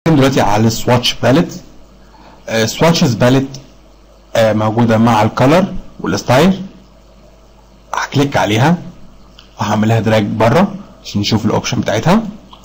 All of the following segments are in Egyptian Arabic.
دلوقتي على السواتش باليت سواتشز باليت موجوده مع الكالر والستايل هكليك عليها وهعملها دراج بره عشان نشوف الاوبشن بتاعتها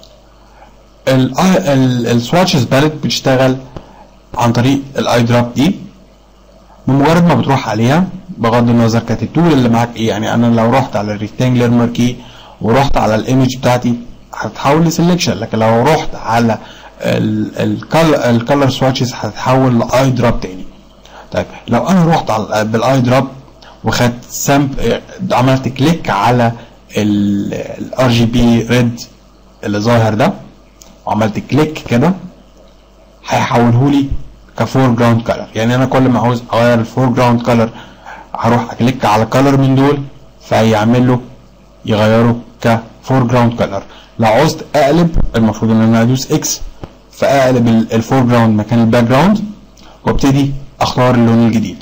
السواتشز باليت بتشتغل عن طريق الاي دروب دي بمجرد ما بتروح عليها بغض النظر كانت التول اللي معاك ايه يعني انا لو رحت على الريكتانجلر ماركي ورحت على الايمج بتاعتي هتتحول لسلكشن لكن لو رحت على الكالر سواتشز هتتحول لاي دروب تاني طيب لو انا رحت على بالاي دروب وخدت سامب عملت كليك على الار جي بي ريد اللي ظاهر ده وعملت كليك كده هيحوله لي كفور جراوند كلر يعني انا كل ما عاوز اغير الفور جراوند كلر هروح اكليك على كلر من دول فهيعمل له يغيره كفور جراوند كلر لو عوزت اقلب المفروض ان انا ادوس اكس فاقلب الفور جراوند مكان الباك جراوند وابتدي اختار اللون الجديد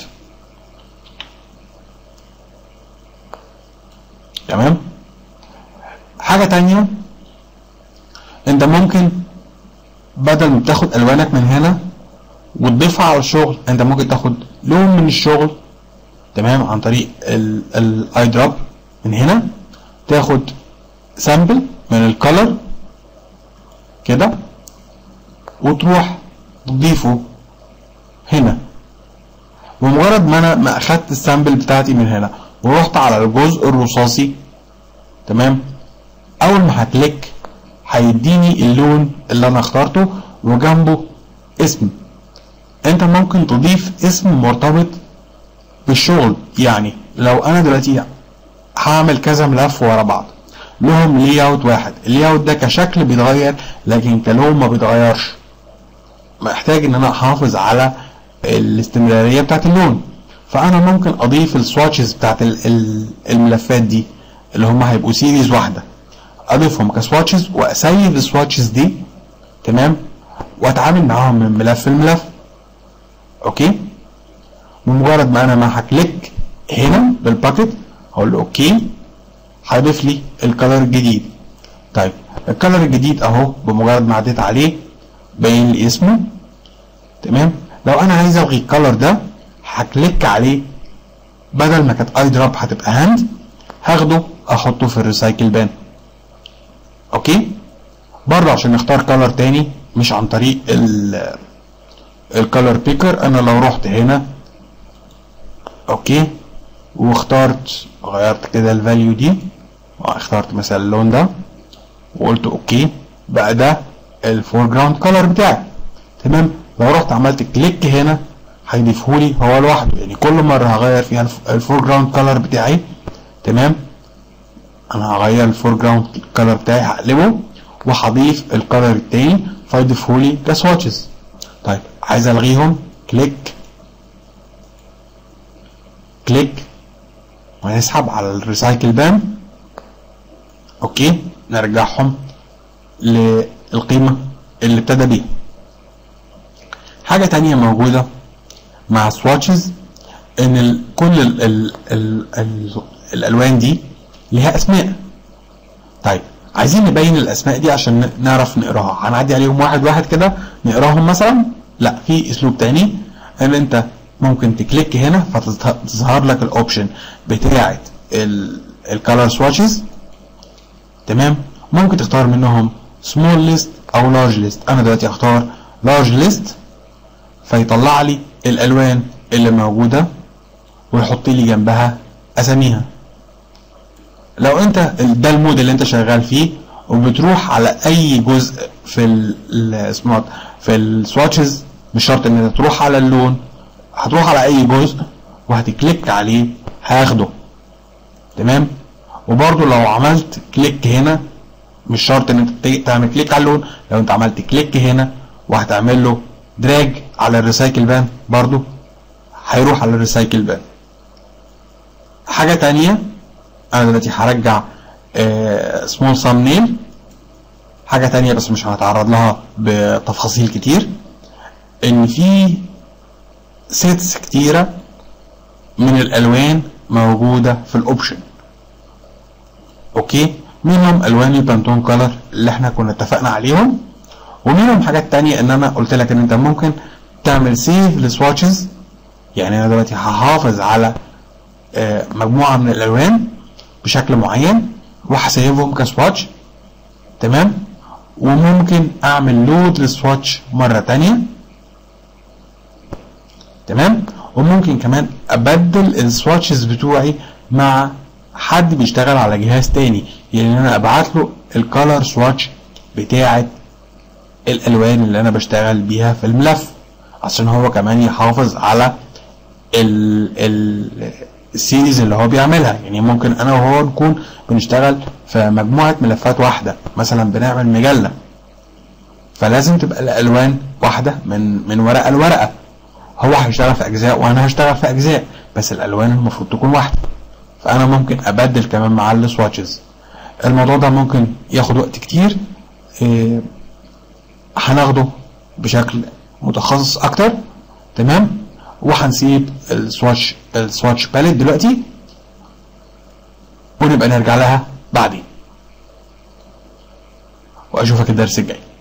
تمام حاجة تانية انت ممكن بدل ما بتاخد الوانك من هنا وتضيفها على الشغل انت ممكن تاخد لون من الشغل تمام عن طريق الاي دروب من هنا تاخد سامبل من الكالر كده وتروح تضيفه هنا بمجرد ما انا ما اخدت السامبل بتاعتي من هنا ورحت على الجزء الرصاصي تمام اول ما هكليك هيديني اللون اللي انا اخترته وجنبه اسم انت ممكن تضيف اسم مرتبط بالشغل يعني لو انا دلوقتي هعمل كذا ملف ورا بعض لهم لي اوت واحد اللي اوت ده كشكل بيتغير لكن كلون ما بيتغيرش محتاج ان انا احافظ على الاستمراريه بتاعت اللون فانا ممكن اضيف السواتشز بتاعت الملفات دي اللي هم هيبقوا سيريز واحده اضيفهم كسواتشز واسيف السواتشز دي تمام واتعامل معاهم من ملف لملف اوكي بمجرد ما انا ما هكليك هنا بالباكت هقول له اوكي هيضيف لي الكلر الجديد طيب الكلر الجديد اهو بمجرد ما عديت عليه باين لي اسمه تمام لو انا عايز الغي الكلر ده هكليك عليه بدل ما كانت اي دروب هتبقى هاند هاخده احطه في الريسايكل بان اوكي برضه عشان نختار كلر تاني مش عن طريق ال الكلر بيكر انا لو رحت هنا اوكي واخترت غيرت كده الفاليو دي واخترت مثلا اللون ده وقلت اوكي بقى ده الفور جراوند كلر بتاعي تمام لو رحت عملت كليك هنا هيضيفهولي هو لوحده يعني كل مره هغير فيها الفور جراوند كلر بتاعي تمام انا هغير الفور جراوند كلر بتاعي هقلبه وهضيف الكلر التاني فيضيفهولي كسواتشز طيب عايز الغيهم كليك كليك وهنسحب على الريسايكل بان اوكي نرجعهم للقيمة اللي ابتدى بيها حاجة تانية موجودة مع سواتشز ان ال كل ال ال ال ال الالوان دي ليها اسماء طيب عايزين نبين الاسماء دي عشان نعرف نقراها هنعدي عليهم واحد واحد كده نقراهم مثلا لا في اسلوب تاني ان انت ممكن تكليك هنا فتظهر لك الاوبشن بتاعه الكالر سواتشز تمام ممكن تختار منهم سمول ليست او لارج ليست انا دلوقتي اختار لارج ليست فيطلع لي الالوان اللي موجوده ويحط لي جنبها اساميها لو انت ده المود اللي انت شغال فيه وبتروح على اي جزء في السمارت في السواتشز مش شرط ان انت تروح على اللون هتروح على اي جزء وهتكليك عليه هياخده تمام وبرده لو عملت كليك هنا مش شرط ان انت تعمل كليك على اللون لو انت عملت كليك هنا وهتعمل له دراج على الريسايكل بان برضو هيروح على الريسايكل بان حاجة تانية انا دلوقتي هرجع سمول سام نيل حاجة تانية بس مش هنتعرض لها بتفاصيل كتير ان في سيتس كتيرة من الالوان موجودة في الاوبشن اوكي منهم الوان البانتون كولر اللي احنا كنا اتفقنا عليهم ومنهم حاجات تانية ان انا قلت لك ان انت ممكن تعمل سيف لسواتشز يعني انا دلوقتي هحافظ على آه، مجموعة من الالوان بشكل معين وهسيفهم كسواتش تمام وممكن اعمل لود للسواتش مرة تانية تمام وممكن كمان ابدل السواتشز بتوعي مع حد بيشتغل على جهاز تاني يعني انا ابعت له الكالر سواتش بتاعه الالوان اللي انا بشتغل بيها في الملف عشان هو كمان يحافظ على ال ال السيريز اللي هو بيعملها يعني ممكن انا وهو نكون بنشتغل في مجموعه ملفات واحده مثلا بنعمل مجله فلازم تبقى الالوان واحده من من ورقه لورقه هو هيشتغل في اجزاء وانا هشتغل في اجزاء بس الالوان المفروض تكون واحده فانا ممكن ابدل كمان مع السواتشز الموضوع ده ممكن ياخد وقت كتير إيه، هناخده بشكل متخصص اكتر تمام وهنسيب السواتش السواتش باليت دلوقتي ونبقى نرجع لها بعدين واشوفك الدرس الجاي